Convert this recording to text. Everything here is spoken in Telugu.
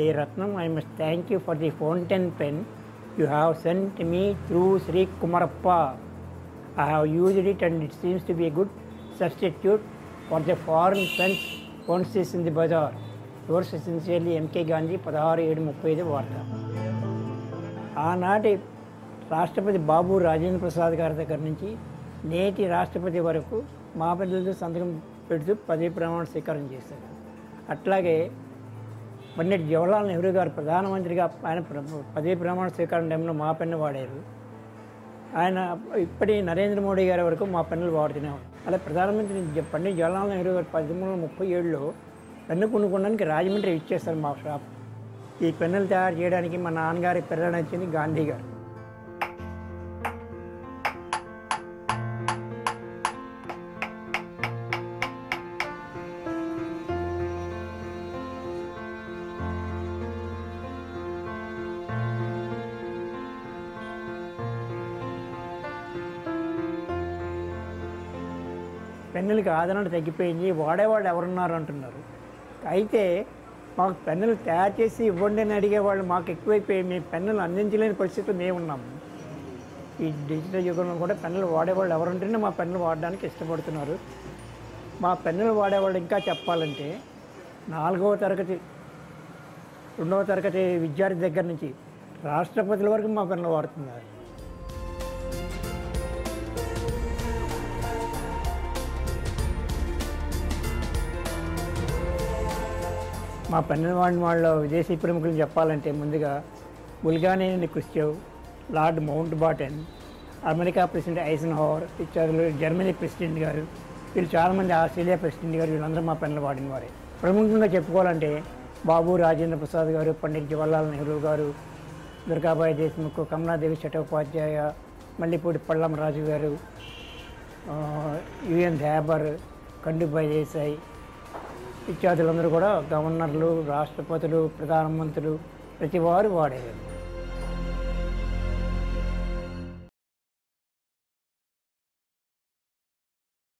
Dear Ratnam, I must thank you for the fountain pen you have sent me through Sri Kumarappa. I have used it and it seems to be a good substitute for the foreign pens purchased in the bazaar. Yours sincerely, MK Gandhi, పదహారు ఏడు ముప్పై ఐదు వార్త ఆనాటి రాష్ట్రపతి బాబు రాజేంద్ర ప్రసాద్ గారి దగ్గర నుంచి నేటి రాష్ట్రపతి వరకు మా పిల్లలతో సంతకం పెడుతూ పదవి ప్రమాణ స్వీకారం చేశారు అట్లాగే పండిట్ జవహర్లాల్ నెహ్రూ గారు ప్రధానమంత్రిగా ఆయన ప్ర- పదవి ప్రమాణ స్వీకారం టైంలో మా పెన్ను వాడారు ఆయన ఇప్పటి నరేంద్ర మోడీ గారి వరకు మా పెన్నులు వాడుతూనే ఉన్నారు అలా ప్రధానమంత్రి జ- పండిట్ జవహర్లాల్ నెహ్రూ గారు పద్దెనిమిది వందల ముప్పై ఏడులో పెన్ను కొనుక్కోవడానికి రాజమండ్రి ఇచ్చేస్తారు మా షాప్ ఈ పెన్నులు తయారు చేయడానికి మా నాన్నగారి ప్రేరణ వచ్చింది గాంధీ గారు పెన్నులకి ఆదరణ తగ్గిపోయింది వాడేవాళ్ళు ఎవరున్నారు అంటున్నారు అయితే మాకు పెన్నులు తయారు చేసి ఇవ్వండి అని అడిగేవాళ్ళు మాకు ఎక్కువైపోయి మీ పెన్నులు అందించలేని పరిస్థితిలో మేము ఉన్నాము ఈ డిజిటల్ యుగంలో కూడా పెన్నులు వాడేవాళ్ళు ఎవరుంటేనే మా పెన్నులు వాడడానికి ఇష్టపడుతున్నారు మా పెన్నులు వాడేవాళ్ళు ఇంకా చెప్పాలంటే నాలుగవ తరగతి రెండవ తరగతి విద్యార్థి దగ్గర నుంచి రాష్ట్రపతుల వరకు మా పెన్నులు వాడుతున్నారు మా పన్నెండు వాడిన వాళ్ళ విదేశీ ప్రముఖులు చెప్పాలంటే ముందుగా బుల్గానేని క్రిస్టియవ్ Lord Mountbatten America president Eisenhower ఇత్యాదులు జర్మనీ ప్రెసిడెంట్ గారు వీళ్ళు చాలామంది ఆస్ట్రేలియా ప్రెసిడెంట్ గారు వీళ్ళందరూ మా పెన్నులు వాడిన వారే ప్రముఖంగా చెప్పుకోవాలంటే బాబు రాజేంద్ర ప్రసాద్ గారు పండిట్ జవహర్లాల్ నెహ్రూ గారు దుర్గాబాయి దేశ్ముఖ్ కమలాదేవి చటోపాధ్యాయ మల్లిపూడి పళ్ళం రాజు గారు ఆ, యుఎన్ ధ్యాబర్ కండుబాయి దేశాయ్ ఇత్యాదులందరూ కూడా గవర్నర్లు రాష్ట్రపతులు ప్రధానమంత్రులు ప్రతి వారు వాడేవారు